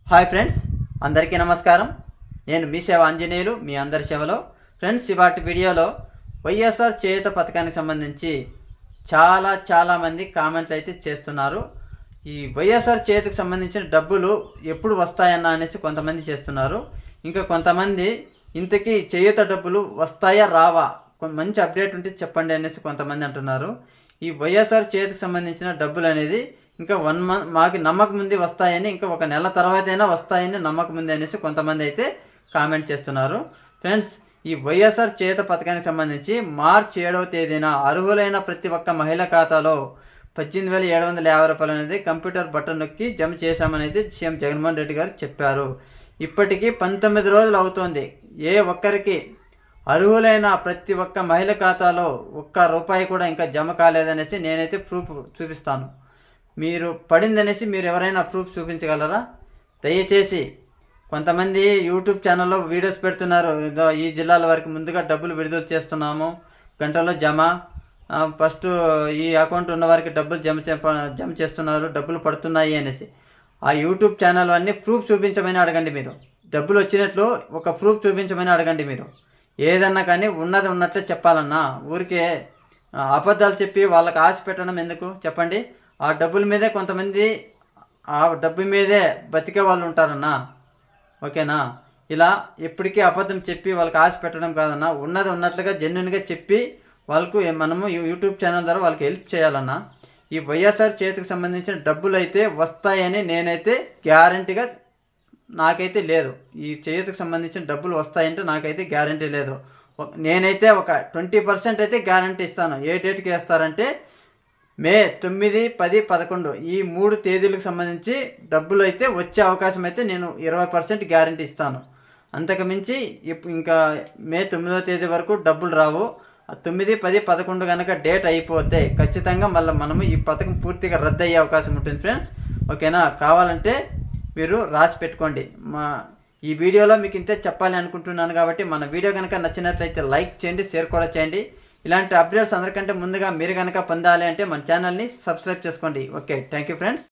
hi friends అందరికీ నమస్కారం నేను మీ సేవ ఆంజనేయులు మీ అందరి సేవలో ఫ్రెండ్స్ ఇవాటి వీడియోలో వైఎస్ఆర్ చేయుత పథకానికి సంబంధించి చాలా చాలా మంది కామెంట్లు అయితే చేస్తున్నారు ఈ వైఎస్ఆర్ చేతికి సంబంధించిన డబ్బులు ఎప్పుడు వస్తాయన్న అనేసి కొంతమంది చేస్తున్నారు ఇంకా కొంతమంది ఇంతకీ చేయుత డబ్బులు వస్తాయా రావా కొ- మంచి అప్డేట్ ఉంటే చెప్పండి అనేసి కొంతమంది అంటున్నారు ఈ వైఎస్ఆర్ చేతికి సంబంధించిన డబ్బులు అనేది ఇంకా వన్ మంత్ మాకు నమ్మకం ఉంది వస్తాయని ఇంకా ఒక నెల తర్వాత అయినా వస్తాయని నమ్మకం ఉంది అనేసి కొంతమంది అయితే కామెంట్ చేస్తున్నారు ఫ్రెండ్స్ ఈ వైఎస్ఆర్ చేత పథకానికి సంబంధించి మార్చ్ ఏడవ తేదీన అర్హులైన ప్రతి ఒక్క మహిళ ఖాతాలో పద్దెనిమిది వేల ఏడు వందల యాభై రూపాయలు అనేది కంప్యూటర్ బటన్ నొక్కి జమ చేశామని అయితే సీఎం జగన్మోహన్ రెడ్డి గారు చెప్పారు ఇప్పటికీ పంతొమ్మిది రోజులు అవుతోంది ఏ ఒక్కరికి అర్హులైన ప్రతి ఒక్క మహిళ ఖాతాలో ఒక్క రూపాయి కూడా ఇంకా జమ కాలేదనేసి నేనైతే ప్రూఫ్ చూపిస్తాను మీరు పడిందనేసి మీరు ఎవరైనా ప్రూఫ్ చూపించగలరా దయచేసి కొంతమంది యూట్యూబ్ ఛానల్లో వీడియోస్ పెడుతున్నారు ఇదో ఈ జిల్లాల వరకు ముందుగా డబ్బులు విడుదల చేస్తున్నాము గంటలో జమ ఆ, ఫస్ట్ ఈ అకౌంట్ ఉన్న వారికి డబ్బులు జమ చే జమ చేస్తున్నారు డబ్బులు పడుతున్నాయి అనేసి ఆ యూట్యూబ్ ఛానల్ అన్నీ ప్రూఫ్ చూపించమని అడగండి మీరు డబ్బులు వచ్చినట్లు ఒక ప్రూఫ్ చూపించమని అడగండి మీరు ఏదన్నా కానీ ఉన్నది ఉన్నట్లే చెప్పాలన్నా ఊరికే ఆ, అబద్ధాలు చెప్పి వాళ్ళకి ఆశ పెట్టడం ఎందుకు చెప్పండి ఆ డబ్బుల మీదే కొంతమంది ఆ డబ్బు మీదే బతికే వాళ్ళు ఉంటారన్నా ఓకేనా ఇలా ఎప్పటికీ అబద్ధం చెప్పి వాళ్ళకి ఆశ పెట్టడం కాదన్నా ఉన్నది ఉన్నట్లుగా జెన్యున్గా చెప్పి వాళ్ళకు ఏ- మనము యూ- యూట్యూబ్ ఛానల్ ద్వారా వాళ్ళకి హెల్ప్ చేయాలన్నా ఈ వైఎస్ఆర్ చేతికి సంబంధించిన డబ్బులు అయితే వస్తాయని నేనైతే గ్యారంటీగా నాకైతే లేదు ఈ చేతికి సంబంధించిన డబ్బులు వస్తాయంటే నాకైతే గ్యారంటీ లేదు ఒక- నేనైతే ఒక ట్వంటీ పర్సెంట్ అయితే గ్యారంటీ ఇస్తాను ఏ డేట్కి వేస్తారంటే మే తొమ్మిది పది పదకొండు ఈ మూడు తేదీలకు సంబంధించి డబ్బులు అయితే వచ్చే అవకాశం అయితే నేను ఇరవై పర్సెంట్ గ్యారంటీ ఇస్తాను అంతకు మించి ఇప్- ఇంకా మే తొమ్మిదో తేదీ వరకు డబ్బులు రావు ఆ తొమ్మిది పది పదకొండు కనుక డేట్ అయిపోతే ఖచ్చితంగా మళ్ళీ మనము ఈ పథకం పూర్తిగా రద్దు అయ్యే అవకాశం ఉంటుంది ఫ్రెండ్స్ ఓకేనా కావాలంటే మీరు రాసి పెట్టుకోండి మా ఈ వీడియోలో మీకు ఇంతే చెప్పాలి అనుకుంటున్నాను కాబట్టి మన వీడియో కనుక నచ్చినట్లయితే లైక్ చేయండి షేర్ కూడా చేయండి ఇలాంటి అప్డేట్స్ అందరికంటే ముందుగా మీరు కనుక పొందాలి అంటే మన ఛానల్ని సబ్స్క్రైబ్ చేసుకోండి ఓకే థ్యాంక్ యూ ఫ్రెండ్స్